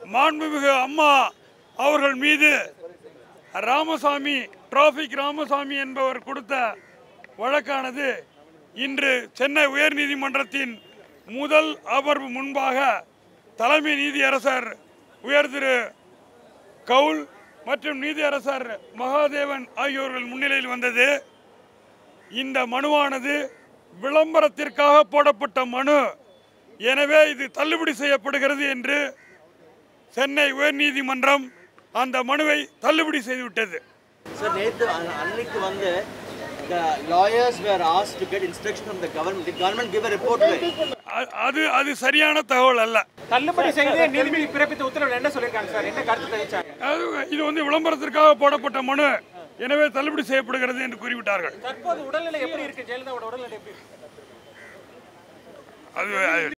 மாண்புமிகு அம்மா அவர்கள் மீது ராமசாமி டிராஃபிக் ராமசாமி என்பவர் கொடுத்த வழக்கானது இன்று சென்னை உயர்நீதிமன்றத்தின் முதல் அமர்வு முன்பாக தலைமை நீதியரசர் உயர் திரு கவுல் மற்றும் நீதியரசர் மகாதேவன் ஆகியோர்கள் முன்னிலையில் வந்தது இந்த மனுவானது விளம்பரத்திற்காக போடப்பட்ட மனு எனவே இது தள்ளுபடி செய்யப்படுகிறது என்று சென்னை உயர்நீதிமன்றம் அந்த மனுவை தள்ளுபடி செய்துவிட்டது சார் நேற்று அ- அன்னைக்கு வந்து the lawyers were asked to get instruction from the government. The government give a report to it. அ- அது அது சரியான தகவல் அல்ல தள்ளுபடி செய்து நீதிபதி பிறப்பித்த உத்தரவு என்ன சொல்லியிருக்காங்க சார் என்ன கருத்து தெரிவிச்சாங்க அது இது வந்து விளம்பரத்திற்காக போடப்பட்ட மனு எனவே தள்ளுபடி செய்யப்படுகிறது என்று கூறிவிட்டார்கள் தற்போது உடல்நிலை எப்படி இருக்கு ஜெயலலிதாவோட உடல்நிலை எப்படி இருக்கு அது அது